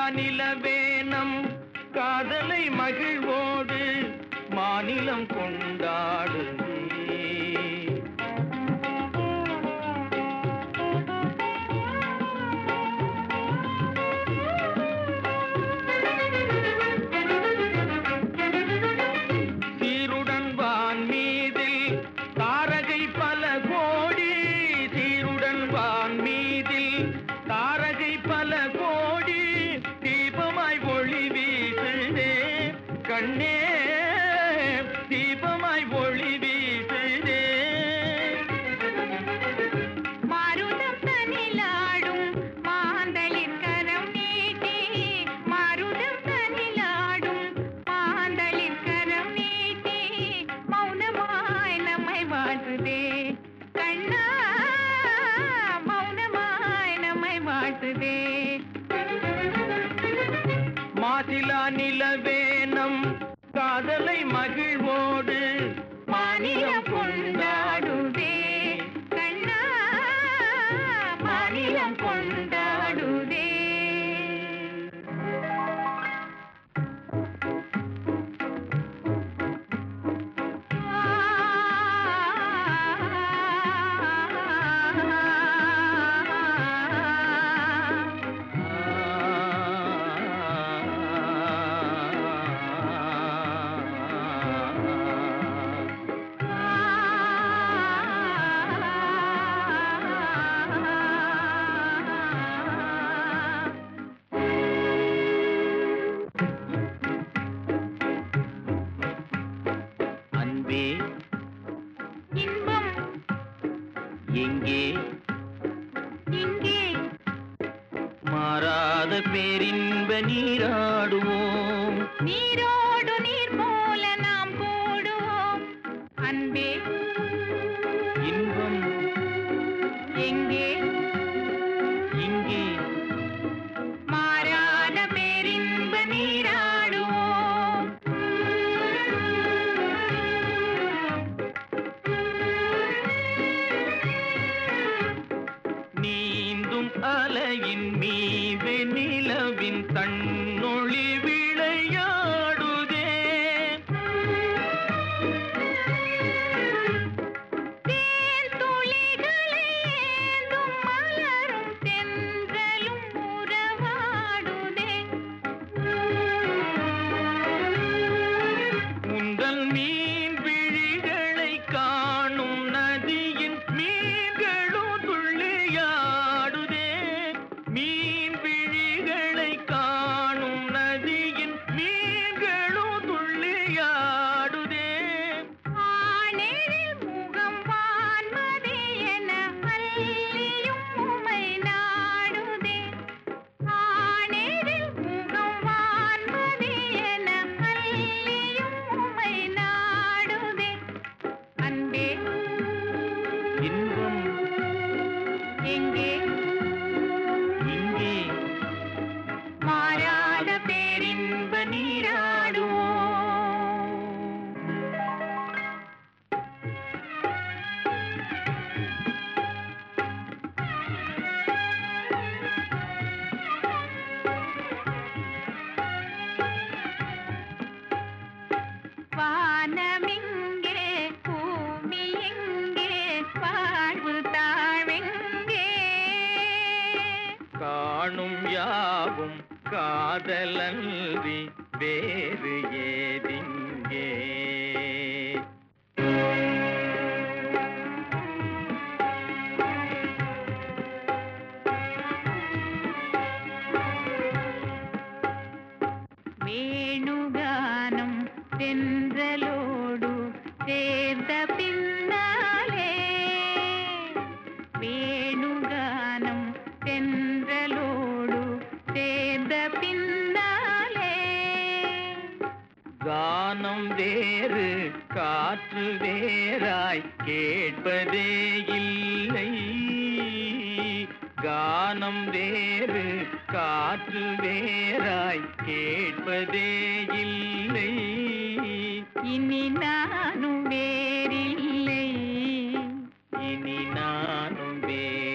மாசிலா நிலவேனம் காதலை மகிழ்வோடு மாநிலம் கொண்டாடுதே சீருடன் வான் மீதில் தாரகை பல கோடி சீருடன் வான் மீதில் தாரகை பல கோடி தீபமாய் ஒளி வீசுதே கண்ணே தீபமாய் ஒளி வீசுதே மாருதம் தனிலாடும் மாந்தளிர் கரம் நீட்டி மாருதம் தனிலாடும் மாந்தளிர் கரம் நீட்டி மௌனமாய் நம்மை வாழ்த்துதே கண்ணா மௌனமாய் நம்மை வாழ்த்துதே மாசிலா நிலவேனம் காதலை மகிழ்வோடு மாநிலம் கொண்டாடுதே கண்ணா மாநிலம் கொண்டாடுதே அன்பே இன்பம் எங்கே இங்கே மாறாத பேரின்ப நீராடுவோம் நீரோடு நீர் போல நாம் கூடுவோம் அன்பே இன்பம் எங்கே இங்கே மாறாத பேரின்ப நீராடுவோம் நீந்தும் அலையின் மீது நிலவின் தன்னொளி விளையாடுதே தேன் துளிகளை ஏந்தும் மலரும் தென்றலும் உறவாடுதே உங்கள் மீன் விழிகளை காணும் நதியின் மீன்களும் துள்ளியாடுதே மீன் விழிகளை காணும் நதியின் மீன்களும் துள்ளியாடுதே ஆனேரில் முகம் வான்மதி என அள்ளியும் உமை நாடுதே ஆனேரில் முகம் வான்மதி என அள்ளியும் உமை நாடுதே அன்பே இன்பம் எங்கே இங்கே மாறாத பேரின்ப நீராடுவோம் வானமிங்கே பூமி எங்கே வாழ்வு தாழ்வெங்கே காணும் யாவும் காதலன்றி வேறு ஏதிங்கே வேணுகானம் தென்றலோடு சேர்ந்த பின்னாலே வேணுகானம் தென்றலோடு சேர்ந்த பின்னாலே கானம் வேறு காற்று வேறாய் கேட்பதே இல்லை கானம் வேறு காற்று வேறாய் கேட்பதே இல்லை இனி நானும் வேறில்லை இனி நானும் வேறு